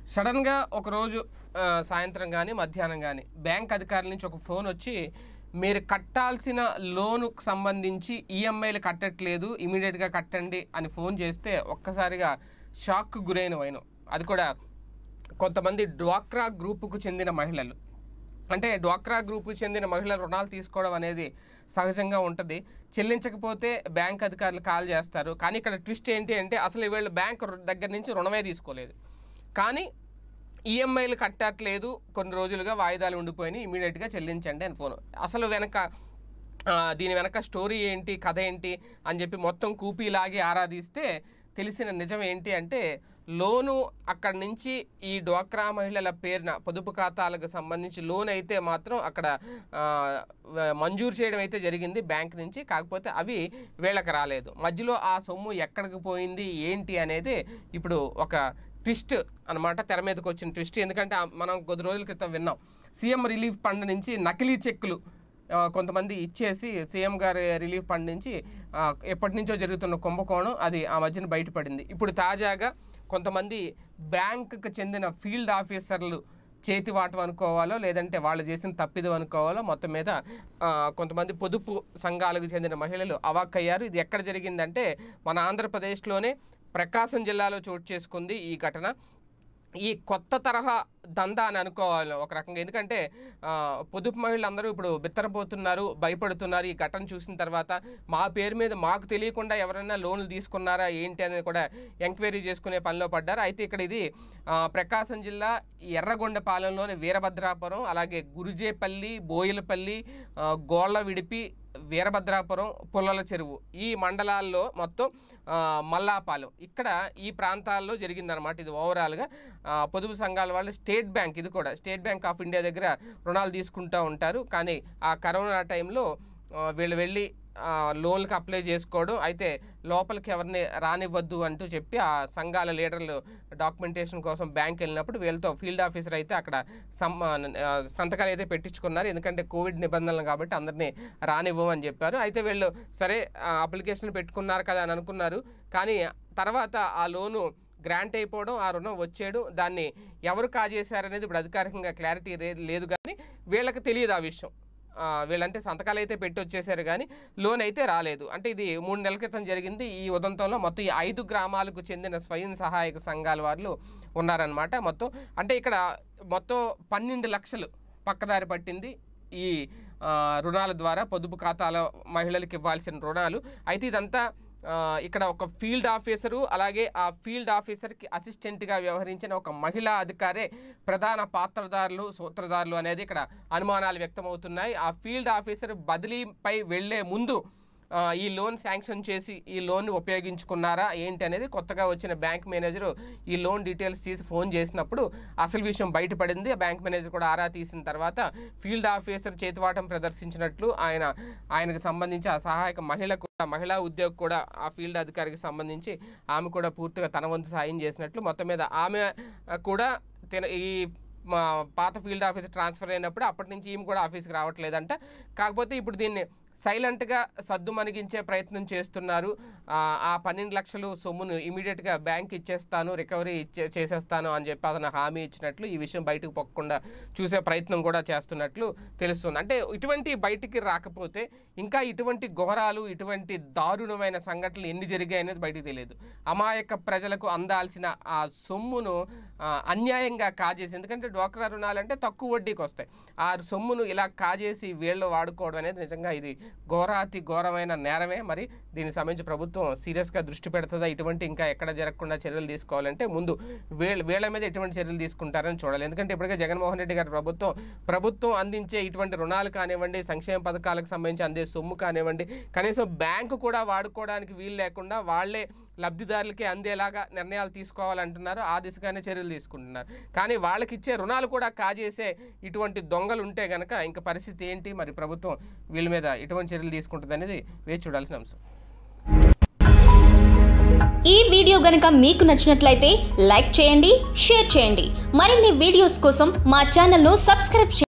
సడన్గా ఒకరోజు ఆ, సాయంత్రం కానీ మధ్యాహ్నం కానీ బ్యాంక్ అధికారుల నుంచి ఒక ఫోన్ వచ్చి మీరు కట్టాల్సిన లోనుకు సంబంధించి ఈఎంఐలు కట్టట్లేదు ఇమీడియట్గా కట్టండి అని ఫోన్ చేస్తే ఒక్కసారిగా షాక్ గురైన వైనం అది కూడా కొంతమంది డ్వాక్రా గ్రూపుకు చెందిన మహిళలు అంటే డ్వాక్రా గ్రూప్కి చెందిన మహిళలు రుణాలు తీసుకోవడం అనేది సహజంగా ఉంటుంది చెల్లించకపోతే బ్యాంక్ అధికారులు కాల్ చేస్తారు కానీ ఇక్కడ ట్విస్ట్ ఏంటి అంటే అసలు వీళ్ళు బ్యాంక్ రు- దగ్గర నుంచి రుణమే తీసుకోలేదు కానీ ఈఎంఐలు కట్టట్లేదు కొన్ని రోజులుగా వాయిదాలు ఉండిపోయినాయి ఇమీడియట్గా చెల్లించండి అని ఫోన్ అసలు వెనక ఆ, దీని వెనక స్టోరీ ఏంటి కథ ఏంటి అని చెప్పి మొత్తం కూపీలాగి ఆరాధిస్తే తెలిసిన నిజం ఏంటి అంటే లోను అక్కడి నుంచి ఈ డ్వాక్రా మహిళల పేరున పొదుపు ఖాతాలకు సంబంధించి లోన్ అయితే మాత్రం అక్కడ ఆ, వ- మంజూరు చేయడం అయితే జరిగింది బ్యాంక్ నుంచి కాకపోతే అవి వీళ్ళకి రాలేదు మధ్యలో ఆ సొమ్ము ఎక్కడికి పోయింది ఏంటి అనేది ఇప్పుడు ఒక ట్విస్ట్ అన్నమాట తెర మీదకి వచ్చిన ట్విస్ట్ ఎందుకంటే ఆ- మనం కొద్ది రోజుల క్రితం విన్నాం సీఎం రిలీఫ్ ఫండ్ నుంచి నకిలీ చెక్కులు ఆ, కొంతమంది ఇచ్చేసి సీఎం గారి రిలీఫ్ ఫండ్ నుంచి ఆ, ఎప్పటి నుంచో జరుగుతున్న కుంభకోణం అది ఆ మధ్యన బయటపడింది ఇప్పుడు తాజాగా కొంతమంది బ్యాంకుకు చెందిన ఫీల్డ్ ఆఫీసర్లు చేతి వాటం అనుకోవాలో లేదంటే వాళ్ళు చేసిన తప్పిదం అనుకోవాలో మొత్తం మీద ఆ, కొంతమంది పొదుపు సంఘాలకు చెందిన మహిళలు అవాక్కయ్యారు ఇది ఎక్కడ జరిగిందంటే మన ఆంధ్రప్రదేశ్లోనే ప్రకాశం జిల్లాలో చోటు చేసుకుంది ఈ ఘటన ఈ కొత్త తరహా దందా అని అనుకోవాలి ఒక రకంగా ఎందుకంటే ఆ, పొదుపు మహిళలందరూ ఇప్పుడు బిత్తరపోతున్నారు భయపడుతున్నారు ఈ ఘటన చూసిన తర్వాత మా పేరు మీద మాకు తెలియకుండా ఎవరైనా లోన్లు తీసుకున్నారా ఏంటి అనేది కూడా ఎంక్వైరీ చేసుకునే పనిలో పడ్డారు అయితే ఇక్కడ ఇది ఆ, ప్రకాశం జిల్లా ఎర్రగొండపాలెంలోని వీరభద్రాపురం అలాగే గురుజేపల్లి బోయిలపల్లి ఆ, గోళ్ళ విడిపి వీరభద్రాపురం పుల్లల చెరువు ఈ మండలాల్లో మొత్తం ఆ, మల్లాపాలెం ఇక్కడ ఈ ప్రాంతాల్లో జరిగిందనమాట ఇది ఓవరాల్గా ఆ, పొదుపు సంఘాల వాళ్ళు స్టేట్ బ్యాంక్ ఇది కూడా స్టేట్ బ్యాంక్ ఆఫ్ ఇండియా దగ్గర రుణాలు తీసుకుంటూ ఉంటారు కానీ ఆ కరోనా టైంలో ఆ, వీళ్ళు వెళ్ళి ఆ, లోన్లకు అప్లై చేసుకోవడం అయితే లోపలికి ఎవరిని రానివ్వద్దు అంటూ చెప్పి ఆ సంఘాల లీడర్లు డాక్యుమెంటేషన్ కోసం బ్యాంక్ వెళ్ళినప్పుడు వీళ్ళతో ఫీల్డ్ ఆఫీసర్ అయితే అక్కడ సం ఆ, సంతకాలు అయితే పెట్టించుకున్నారు ఎందుకంటే కోవిడ్ నిబంధనలు కాబట్టి అందరినీ రానివ్వమని చెప్పారు అయితే వీళ్ళు సరే అప్లికేషన్ పెట్టుకున్నారు కదా అని అనుకున్నారు కానీ తర్వాత ఆ లోను గ్రాంట్ అయిపోవడం ఆ రుణం వచ్చేయడం దాన్ని ఎవరు కాజేశారనేది ఇప్పుడు అధికారికంగా క్లారిటీ లేదు కానీ వీళ్ళకి తెలియదు ఆ విషయం ఆ, వీళ్ళంటే సంతకాలు అయితే పెట్టి వచ్చేసారు కానీ లోన్ అయితే రాలేదు అంటే ఇది మూడు నెలల క్రితం జరిగింది ఈ ఉదంతంలో మొత్తం ఈ ఐదు గ్రామాలకు చెందిన స్వయం సహాయక సంఘాల వాళ్ళు ఉన్నారనమాట మొత్తం అంటే ఇక్కడ మొత్తం పన్నెండు లక్షలు పక్కదారి పట్టింది ఈ ఆ, రుణాల ద్వారా పొదుపు ఖాతాల మహిళలకు ఇవ్వాల్సిన రుణాలు అయితే ఇదంతా ఆ, ఇక్కడ ఒక ఫీల్డ్ ఆఫీసరు అలాగే ఆ ఫీల్డ్ ఆఫీసర్కి అసిస్టెంట్గా వ్యవహరించిన ఒక మహిళా అధికారే ప్రధాన పాత్రదారులు సూత్రధారులు అనేది ఇక్కడ అనుమానాలు వ్యక్తమవుతున్నాయి ఆ ఫీల్డ్ ఆఫీసర్ బదిలీపై వెళ్లే ముందు ఆ, ఈ లోన్ శాంక్షన్ చేసి ఈ లోన్ ఉపయోగించుకున్నారా ఏంటి అనేది కొత్తగా వచ్చిన బ్యాంక్ మేనేజర్ ఈ లోన్ డీటెయిల్స్ తీసి ఫోన్ చేసినప్పుడు అసలు విషయం బయటపడింది ఆ బ్యాంక్ మేనేజర్ కూడా ఆరా తీసిన తర్వాత ఫీల్డ్ ఆఫీసర్ చేతివాటం ప్రదర్శించినట్లు ఆయన ఆయనకు సంబంధించి ఆ సహాయక మహిళ కూడా మహిళా ఉద్యోగి కూడా ఆ ఫీల్డ్ అధికారికి సంబంధించి ఆమె కూడా పూర్తిగా తన వంతు సాయం చేసినట్లు మొత్తం మీద ఆమె ఆ, కూడా తిన ఈ మా పాత ఫీల్డ్ ఆఫీసర్ ట్రాన్స్ఫర్ అయినప్పుడు అప్పటి నుంచి ఈమె కూడా ఆఫీస్కి రావట్లేదంట కాకపోతే ఇప్పుడు దీన్ని సైలెంట్గా సద్దు మణిగించే ప్రయత్నం చేస్తున్నారు ఆ, ఆ పన్నెండు లక్షలు సొమ్మును ఇమీడియట్గా బ్యాంక్ ఇచ్చేస్తాను రికవరీ ఇచ్చే చేసేస్తాను అని చెప్పి అతను హామీ ఇచ్చినట్లు ఈ విషయం బయటకు పొక్కకుండా చూసే ప్రయత్నం కూడా చేస్తున్నట్లు తెలుస్తుంది అంటే ఇటువంటి బయటికి రాకపోతే ఇంకా ఇటువంటి ఘోరాలు ఇటువంటి దారుణమైన సంఘటనలు ఎన్ని జరిగాయి అనేది బయటికి తెలియదు అమాయక ప్రజలకు అందాల్సిన ఆ సొమ్మును ఆ, అన్యాయంగా కాజేసి ఎందుకంటే డ్వాక్రా రుణాలు అంటే తక్కువ వడ్డీకి వస్తాయి ఆ సొమ్మును ఇలా కాజేసి వీళ్ళు వాడుకోవడం అనేది నిజంగా ఇది ఘోరాతి ఘోరమైన నేరమే మరి దీనికి సంబంధించి ప్రభుత్వం సీరియస్గా దృష్టి పెడుతుందా ఇటువంటి ఇంకా ఎక్కడ జరగకుండా చర్యలు తీసుకోవాలంటే ముందు వీళ్ళ వీళ్ళ మీద ఎటువంటి చర్యలు తీసుకుంటారని చూడాలి ఎందుకంటే ఇప్పటికే జగన్మోహన్ రెడ్డి గారి ప్రభుత్వం ప్రభుత్వం అందించే ఇటువంటి రుణాలు కానివ్వండి సంక్షేమ పథకాలకు సంబంధించి అందే సొమ్ము కానివ్వండి కనీసం బ్యాంకు కూడా వాడుకోవడానికి వీలు లేకుండా వాళ్ళే లబ్ధిదారులకి అందేలాగా నిర్ణయాలు తీసుకోవాలంటున్నారు ఆ దిశగానే చర్యలు తీసుకుంటున్నారు కానీ వాళ్ళకి ఇచ్చే రుణాలు కూడా కాజేసే ఇటువంటి దొంగలు ఉంటే గనక ఇంకా పరిస్థితి ఏంటి మరి ప్రభుత్వం వీళ్ళ మీద ఎటువంటి చర్యలు తీసుకుంటుంది అనేది వేచి చూడాల్సిన అంశం ఈ వీడియో గనుక మీకు నచ్చినట్లయితే లైక్ చేయండి షేర్ చేయండి మరిన్ని వీడియోస్ కోసం మా ఛానల్ను సబ్స్క్రైబ్ చేయండి